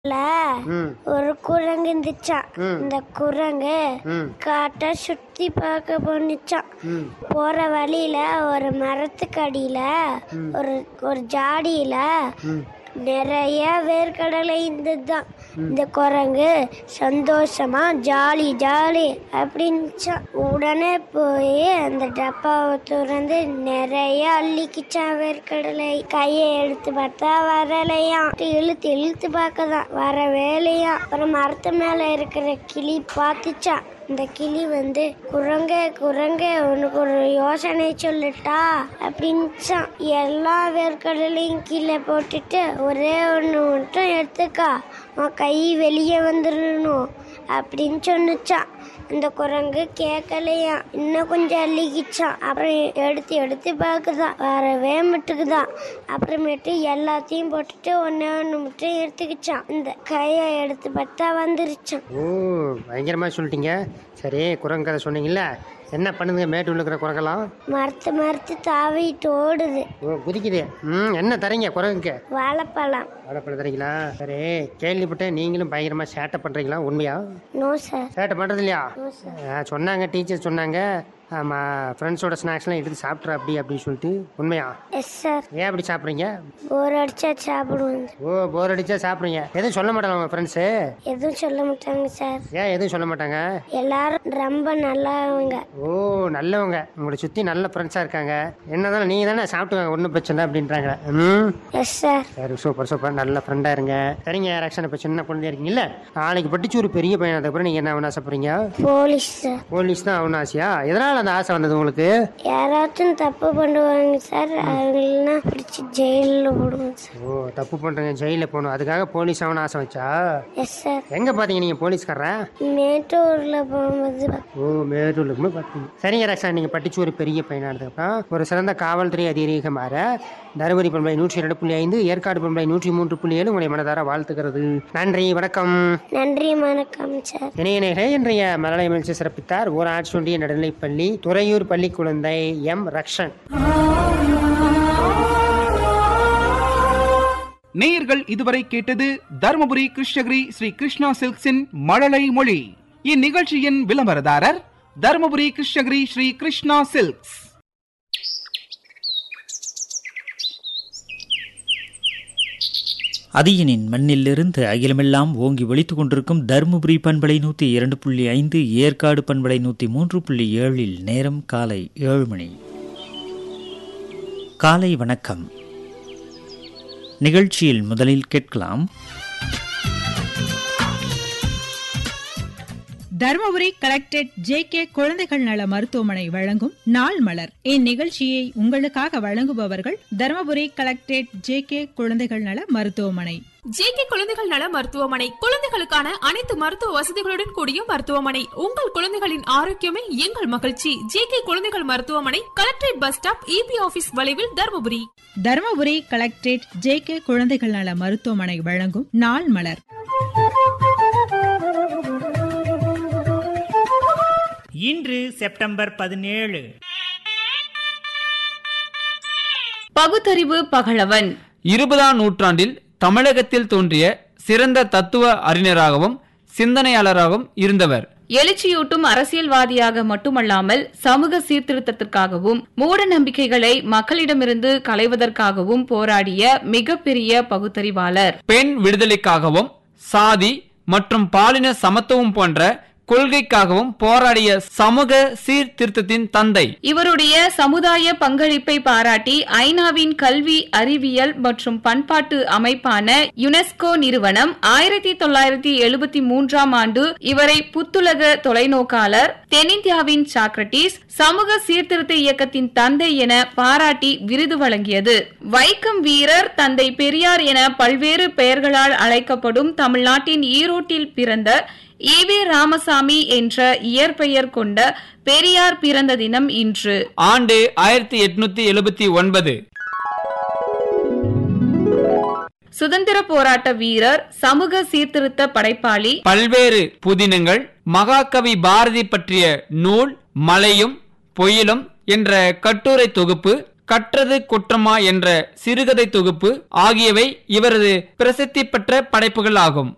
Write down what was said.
ம் ஒரு குரங்கு இருந்துச்சான் ம். இந்த குரங்கு ம் காட்டை சுத்தி பார்க்க போனுச்சான் ம் போற வழியில ஒரு மரத்துக்கு அடியில ஒரு ஒரு ஜாடியில ம் நிறைய வேர்க்கடலை இருந்ததுதான் இந்த குரங்கு சந்தோஷமா ஜாலி ஜாலி அப்படின்னுச்சான் உடனே போய் அந்த டப்பாவை திறந்து நிறைய அள்ளிக்கிச்சான் வேர்க்கடலை கையை எடுத்து பார்த்தா வரலையாம் இழுத்து இழுத்து பார்க்கதான் வர வேலையா அப்புறம் மரத்து மேல இருக்கிற கிளி பார்த்துச்சான் இந்த கிளி வந்து குரங்கே குரங்கே உனக்கு ஒரு யோசனை சொல்லட்டா அப்படின்ச்சான் எல்லா வேர்க்கடலையும் கீழே போட்டுட்டு ஒரே ஒன்று மட்டும் எடுத்துக்கா உன் கை வெளியே வந்துடணும் அப்படின்னு சொன்னுச்சான் இந்த குரங்கு கேட்கலையா இன்னும் கொஞ்சம் அள்ளிக்கிச்சான் அப்புறம் எடுத்து எடுத்து பார்க்குதான் வரவே மட்டுக்குதான் அப்புறமேட்டு எல்லாத்தையும் போட்டுட்டு ஒன்று ஒன்று மட்டும் எடுத்துக்கிச்சான் இந்த கையை எடுத்து பார்த்தா வந்துருச்சான் ஓ பயங்கரமாக சொல்லிட்டீங்க சரி குரங்கு கதை சொன்னீங்கல்ல என்ன பண்ணுதுங்க மேட்டு இருக்கிற குரங்கெல்லாம் மரத்து மரத்து தாவிட்டு ஓடுது ஓ குதிக்குது ம் என்ன தரீங்க குரங்குக்கு வாழைப்பழம் வாழைப்பழம் தரீங்களா சரி கேள்விப்பட்டேன் நீங்களும் பயங்கரமாக சேட்டை பண்ணுறீங்களா உண்மையா நோ சார் சேட்டை பண்ணுறது இல்லையா நோ சார் ஆ, சொன்னாங்க டீச்சர் சொன்னாங்க ஆமாம் ஃப்ரெண்ட்ஸோட ஸ்நாக்ஸ்லாம் எடுத்து சாப்பிட்ற அப்படி அப்படின்னு சொல்லிட்டு உண்மையா எஸ் சார் ஏன் அப்படி சாப்பிட்றீங்க போர் அடிச்சா சாப்பிடுவோம் ஓ போர் அடிச்சா சாப்பிட்றீங்க எதுவும் சொல்ல மாட்டாங்க உங்கள் ஃப்ரெண்ட்ஸு எதுவும் சொல்ல மாட்டாங்க சார் ஏன் எதுவும் சொல்ல மாட்டாங்க எல்லாரும் ரொம்ப நல்லவங்க ஓ நல்லவங்க உங்களை சுற்றி நல்ல ஃப்ரெண்ட்ஸாக இருக்காங்க என்னதான் நீங்கள் தானே சாப்பிட்டுவாங்க ஒன்றும் பிரச்சனை அப்படின்றாங்க ம் எஸ் சார் சரி சூப்பர் சூப்பர் நல்ல ஃப்ரெண்டாக இருங்க சரிங்க ரக்ஷன் இப்போ சின்ன குழந்தையா இருக்கீங்கல்ல நாளைக்கு படிச்சு ஒரு பெரிய பையன் அதுக்கப்புறம் நீங்கள் என்ன ஆகணும்னு ஆசைப்படுறீங்க போலீஸ் சார் போலீஸ் தான் ஆகணும் ஆசையா எதனால் அந்த ஆசை வந்தது உங்களுக்கு யாராச்சும் தப்பு பண்ணுவாங்க சார் அவங்களெல்லாம் பிடிச்சி ஜெயிலில் போடுவோம் சார் ஓ தப்பு பண்ணுறேங்க ஜெயிலில் போகணும் அதுக்காக போலீஸ் ஆகணும் ஆசை வச்சா எஸ் சார் எங்கே பார்த்தீங்க நீங்கள் போலீஸ்காரரா மேட்டூரில் போகும்போது ஓ மேட்டூர்லுக்குமே பார்த்தீங்க சரிங்க ரக்ஷா நீங்கள் படிச்சு ஒரு பெரிய பையனானதுக்கப்புறம் ஒரு சிறந்த காவல்துறை அதிகாரியாக மாற தருமபுரி பண்பலை நூற்றி இரண்டு புள்ளி ஐந்து ஏற்காடு பண்பலை நூற்றி மூன்று புள்ளி ஏழு உங்களை மனதார வாழ்த்துக்கிறது நன்றி வணக்கம் நன்றி வணக்கம் சார் இணையநேரே இன்றைய மலலை மகிழ்ச்சி சிறப்பித்தார் ஊராட்சி ஒன்றிய நடுநிலைப்பள்ளி துறையூர் பள்ளி குழந்தை எம் ரக்ஷன் நேயர்கள் இதுவரை கேட்டது தருமபுரி கிருஷ்ணகிரி ஸ்ரீ கிருஷ்ணா சில்க்ஸின் மழலை மொழி இந்நிகழ்ச்சியின் விளம்பரதாரர் தருமபுரி கிருஷ்ணகிரி ஸ்ரீ கிருஷ்ணா சில்க்ஸ் அதியனின் மண்ணிலிருந்து அகிலமெல்லாம் ஓங்கி ஒலித்துக் கொண்டிருக்கும் தருமபுரி பண்பலை நூற்றி இரண்டு புள்ளி ஐந்து ஏற்காடு பண்பலை நூற்றி மூன்று புள்ளி ஏழில் நேரம் காலை ஏழு மணி காலை வணக்கம் நிகழ்ச்சியில் முதலில் கேட்கலாம் தருமபுரி கலெக்டரேட் ஜே கே குழந்தைகள் நல மருத்துவமனை வழங்கும் நாள் மலர் இந்நிகழ்ச்சியை உங்களுக்காக வழங்குபவர்கள் தருமபுரி கலெக்டரேட் ஜே கே குழந்தைகள் நல மருத்துவமனை ஜேகே குழந்தைகள் நல மருத்துவமனை குழந்தைகளுக்கான அனைத்து மருத்துவ வசதிகளுடன் கூடிய மருத்துவமனை உங்கள் குழந்தைகளின் ஆரோக்கியமே எங்கள் மகிழ்ச்சி ஜேகே குழந்தைகள் மருத்துவமனை collectorate bus stop E B office வளைவில் Dharmapuri Dharmapuri collectorate J K குழந்தைகள் நல மருத்துவமனை வழங்கும் நாள் மலர் இன்று செப்டம்பர் பதினேழு பகுத்தறிவு பகலவன் இருபதாம் நூற்றாண்டில் தமிழகத்தில் தோன்றிய சிறந்த தத்துவ அறிஞராகவும் சிந்தனையாளராகவும் இருந்தவர் எழுச்சியூட்டும் அரசியல்வாதியாக மட்டுமல்லாமல் சமூக சீர்திருத்தத்திற்காகவும் மூட நம்பிக்கைகளை மக்களிடமிருந்து களைவதற்காகவும் போராடிய மிகப்பெரிய பகுத்தறிவாளர் பெண் விடுதலைக்காகவும் சாதி மற்றும் பாலின சமத்துவம் போன்ற கொள்கைக்காகவும் போராடிய சமூக சீர்திருத்தத்தின் தந்தை இவருடைய சமுதாய பங்களிப்பை பாராட்டி ஐநாவின் கல்வி அறிவியல் மற்றும் பண்பாட்டு அமைப்பான யுனெஸ்கோ நிறுவனம் ஆயிரத்தி தொள்ளாயிரத்தி எழுபத்தி மூன்றாம் ஆண்டு இவரை புத்துலக தொலைநோக்காளர் தென்னிந்தியாவின் சாக்ரட்டிஸ் சமூக சீர்திருத்த இயக்கத்தின் தந்தை என பாராட்டி விருது வழங்கியது வைக்கம் வீரர் தந்தை பெரியார் என பல்வேறு பெயர்களால் அழைக்கப்படும் தமிழ்நாட்டின் ஈரோட்டில் பிறந்த ஈவே ராமசாமி என்ற இயற்பெயர் கொண்ட பெரியார் பிறந்த தினம் இன்று ஆண்டு ஆயிரத்தி எட்நூத்தி எழுபத்தி ஒன்பது சுதந்திர போராட்ட வீரர் சமூக சீர்திருத்த படைப்பாளி பல்வேறு புதினங்கள் மகாகவி பாரதி பற்றிய நூல் மலையும் பொயிலும் என்ற கட்டுரை தொகுப்பு கற்றது குற்றமா என்ற சிறுகதை தொகுப்பு ஆகியவை இவரது பிரசித்தி பெற்ற படைப்புகள் ஆகும்